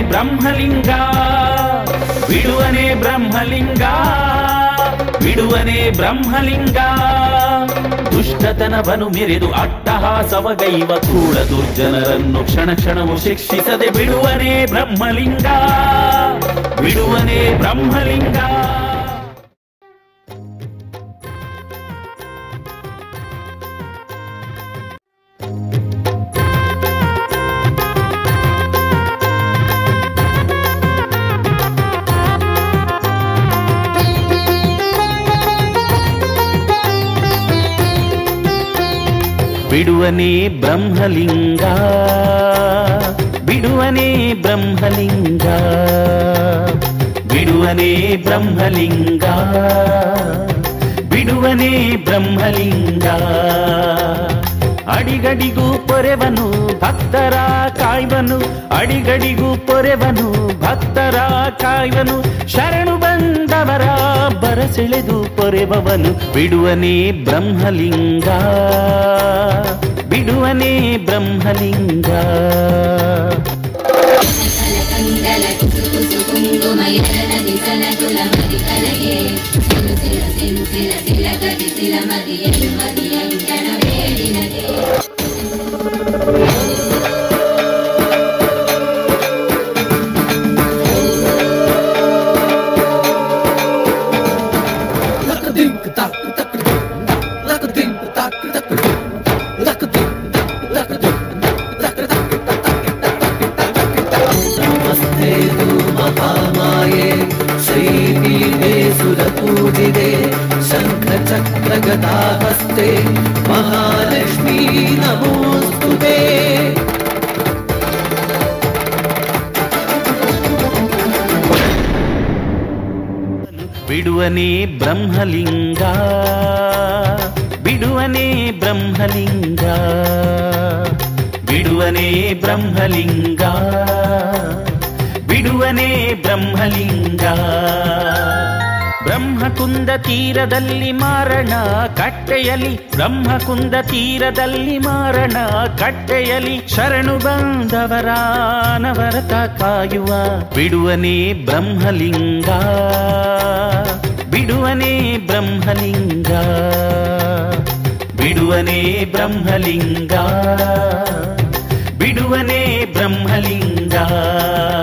ಬ್ರಹ್ಮಲಿಂಗ ಬಿಡುವನೆ ಬ್ರಹ್ಮಲಿಂಗ ಬಿಡುವನೆ ಬ್ರಹ್ಮಲಿಂಗ ದುಷ್ಟತನವನು ಮೆರೆದು ಅಟ್ಟಹಾಸವಗೈವ ಕೂಡ ದುರ್ಜನರನ್ನು ಕ್ಷಣ ಕ್ಷಣವು ಶಿಕ್ಷಿಸದೆ ಬಿಡುವನೆ ಬ್ರಹ್ಮಲಿಂಗ ಬಿಡುವನೆ ಬ್ರಹ್ಮಲಿಂಗ ಬಿಡುವನೇ ಬ್ರಹ್ಮಲಿಂಗ ಬಿಡುವನೇ ಬ್ರಹ್ಮಲಿಂಗ ಬಿಡುವನೇ ಬ್ರಹ್ಮಲಿಂಗ ಬಿಡುವನೇ ಬ್ರಹ್ಮಲಿಂಗ ಅಡಿಗಡಿಗೂ ಪೊರೆವನು ಭಕ್ತರ ಕಾಯ್ವನು ಅಡಿಗಡಿಗೂ ಪೊರೆವನು ಭಕ್ತರ ಕಾಯ್ವನು ಶರಣು ಬಂದವರ ಬರಸೆಳೆದು ಪೊರೆಬವನು ಬಿಡುವನೇ ಬ್ರಹ್ಮಲಿಂಗ ಬಿಡುವನೇ ಬ್ರಹ್ಮಲಿಂಗ ಕಲಕಂದಲ ಕುಸುಕುಸು ಕುಂಕುಮಯರನ ದಿಸಲ ಕುಲಮದಿ ಕಲಗೆ ಸಿಲು ಸಿಲ ಸಿಲು ಸಿಲ ಸಿಲ ಗದಿ ಸಿಲ ಮದಿಯಲು ಮದಿಯಂಕಣ ಬೇಡಿನಗೆ ನಮಸ್ತೆ ತು ಮಹಾಮಾಯೆ ಶೈವೀದೆ ಸುರಪೂಜಿದೆ ಶಂಖ ಚಕ್ರ ಗದಾಹಸ್ತೆ ಮಹಾಲಕ್ಷ್ಮೀ ನಮೋಸ್ತುತೆ ಬಿಡುವನೇ ಬ್ರಹ್ಮಲಿಂಗ ಬಿಡುವನೇ ಬ್ರಹ್ಮಲಿಂಗ ಬಿಡುವನೇ ಬ್ರಹ್ಮಲಿಂಗ ಬಿಡುವನೇ ಬ್ರಹ್ಮಲಿಂಗ ಬ್ರಹ್ಮಕುಂದ ತೀರದಲ್ಲಿ ಮಾರಣ ಕಟ್ಟೆಯಲಿ ಬ್ರಹ್ಮಕುಂದ ತೀರದಲ್ಲಿ ಮಾರಣ ಕಟ್ಟೆಯಲಿ ಶರಣು ಬಂದವರ ನವರತ ಕಾಯುವ ಬಿಡುವನೇ ಬ್ರಹ್ಮಲಿಂಗ ಬಿಡುವನೇ ಬ್ರಹ್ಮಲಿಂಗ ಬಿಡುವನೇ ಬ್ರಹ್ಮಲಿಂಗ ಬಿಡುವನೇ ಬ್ರಹ್ಮಲಿಂಗ